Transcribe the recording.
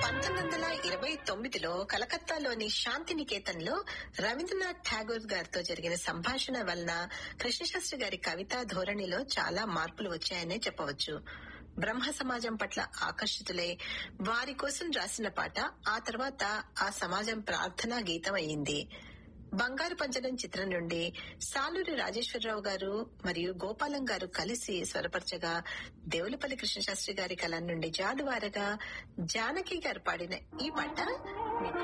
పంతొమ్మిది వందల ఇరవై తొమ్మిదిలో కలకత్తాలోని శాంతినికేతన్లో రవీంద్రనాథ్ ఠాగూర్ గారితో జరిగిన సంభాషణ వలన కృష్ణశాస్త్రి గారి కవితా ధోరణిలో చాలా మార్పులు వచ్చాయనే చెప్పవచ్చు బ్రహ్మ సమాజం పట్ల ఆకర్షితులై వారి కోసం రాసిన పాట ఆ తర్వాత ఆ సమాజం ప్రార్థనా గీతం అయింది బంగారు పంజరం చిత్రం నుండి సాలూరి రాజేశ్వరరావు గారు మరియు గోపాలం గారు కలిసి స్వరపరచగా దేవులపల్లి కృష్ణశాస్త్రి గారి కలం నుండి జాలువారగా జానకి గారు పాడిన ఈ పాట మీకు